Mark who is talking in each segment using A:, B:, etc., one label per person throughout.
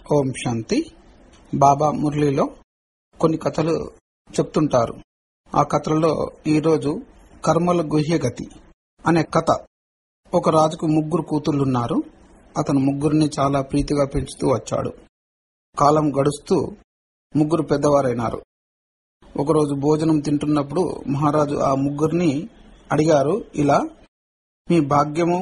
A: ఓం శాంతి బాబా మురళిలో కొన్ని కథలు చెప్తుంటారు ఆ కథలలో ఈరోజు కర్మల గుహ్యగతి అనే కథ ఒక రాజుకు ముగ్గురు కూతుళ్లున్నారు అతను ముగ్గురిని చాలా ప్రీతిగా పెంచుతూ వచ్చాడు కాలం గడుస్తూ ముగ్గురు పెద్దవారైనారు ఒకరోజు భోజనం తింటున్నప్పుడు మహారాజు ఆ ముగ్గురిని అడిగారు ఇలా మీ భాగ్యము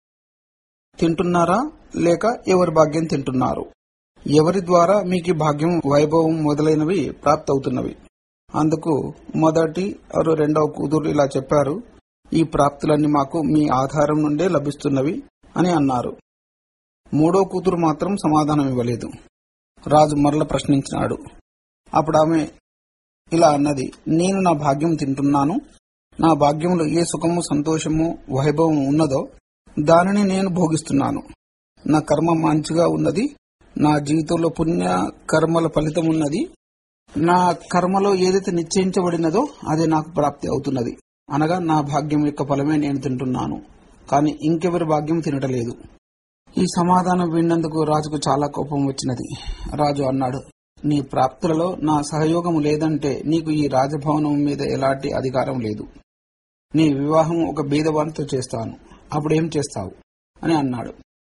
A: తింటున్నారా లేక ఎవరి భాగ్యం తింటున్నారు ఎవరి ద్వారా మీకు ఈ భాగ్యం వైభవం మొదలైనవి ప్రాప్తి అవుతున్నవి అందుకు మొదటి అరు రెండవ కూతురు ఇలా చెప్పారు ఈ ప్రాప్తులన్నీ మాకు మీ ఆధారం నుండే లభిస్తున్నవి అని అన్నారు మూడో కూతురు మాత్రం సమాధానం ఇవ్వలేదు రాజు మరల ప్రశ్నించినాడు అప్పుడు ఆమె ఇలా అన్నది నేను నా భాగ్యం తింటున్నాను నా భాగ్యంలో ఏ సుఖము సంతోషము వైభవం ఉన్నదో దానిని నేను భోగిస్తున్నాను నా కర్మ మంచిగా ఉన్నది నా జీవితంలో పుణ్య కర్మల ఫలితం ఉన్నది నా కర్మలో ఏదైతే నిశ్చయించబడినదో అదే నాకు ప్రాప్తి అవుతున్నది అనగా నా భాగ్యం యొక్క ఫలమే నేను తింటున్నాను కానీ ఇంకెవరి భాగ్యం తినటలేదు ఈ సమాధానం విన్నందుకు రాజుకు చాలా కోపం వచ్చినది రాజు అన్నాడు నీ ప్రాప్తులలో నా సహయోగం లేదంటే నీకు ఈ రాజభవనం మీద ఎలాంటి అధికారం లేదు నీ వివాహం ఒక బీదవానితో చేస్తాను అప్పుడేం చేస్తావు అని అన్నాడు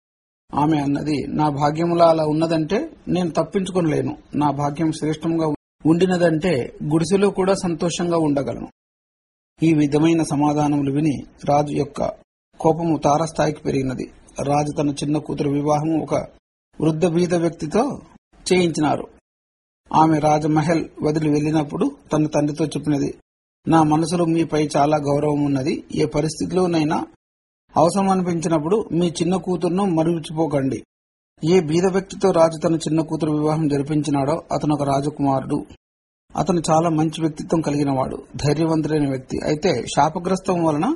A: ఆమె అన్నది నా భాగ్యములా అలా ఉన్నదంటే నేను తప్పించుకొనలేను నా భాగ్యం శ్రేష్టంగా ఉండినదంటే గుడిసెలో కూడా సంతోషంగా ఉండగలను ఈ విధమైన సమాధానములు విని రాజు యొక్క కోపము తారస్థాయికి పెరిగినది రాజు తన చిన్న కూతురు వివాహం ఒక వృద్ధ బీద వ్యక్తితో చేయించినారు ఆమె రాజమహల్ వదిలి వెళ్లినప్పుడు తన తండ్రితో చెప్పినది నా మనసులో మీపై చాలా గౌరవం ఉన్నది ఏ పరిస్థితిలోనైనా అవసరం అనిపించినప్పుడు మీ చిన్న కూతురును మరిచిపోకండి ఏ బీద వ్యక్తితో రాజు తన చిన్న కూతురు వివాహం జరిపించినాడో అతను ఒక రాజకుమారుడు అతను చాలా మంచి వ్యక్తిత్వం కలిగినవాడు ధైర్యవంతుడైన వ్యక్తి అయితే శాపగ్రస్తం వలన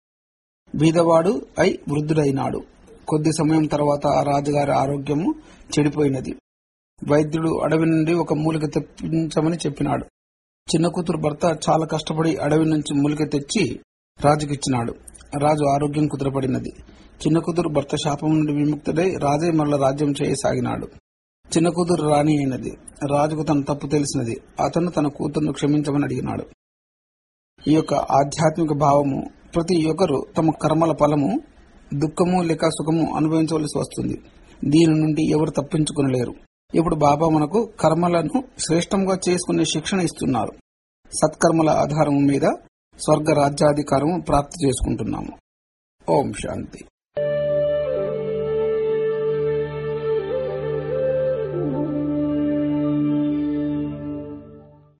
A: బీదవాడు అయి వృద్ధుడైనాడు కొద్ది సమయం తర్వాత ఆ రాజుగారి ఆరోగ్యము చెడిపోయినది వైద్యుడు అడవి నుండి ఒక మూలిక తెప్పించమని చెప్పినాడు చిన్న కూతురు భర్త చాలా కష్టపడి అడవి నుంచి మూలిక తెచ్చి రాజుకిచ్చినాడు రాజు ఆరోగ్యం కుదురపడినది చిన్న కూతురు భర్త శాపం నుండి విముక్తుడై రాజే మరల రాజ్యం చేయసాగినాడు చిన్న కూతురు రాణి అయినది రాజుకు తన తప్పు తెలిసినది అతను తన కూతురును క్షమించమని అడిగినాడు ఈ యొక్క ఆధ్యాత్మిక భావము ప్రతి ఒక్కరు తమ కర్మల ఫలము దుఃఖము లేక సుఖము అనుభవించవలసి వస్తుంది దీని నుండి ఎవరు తప్పించుకునలేరు ఇప్పుడు బాబా మనకు కర్మలను శ్రేష్టంగా చేసుకునే శిక్షణ ఇస్తున్నారు సత్కర్మల ఆధారం మీద స్వర్గ రాజ్యాధికారం ప్రాప్తి చేసుకుంటున్నాము ఓం శాంతి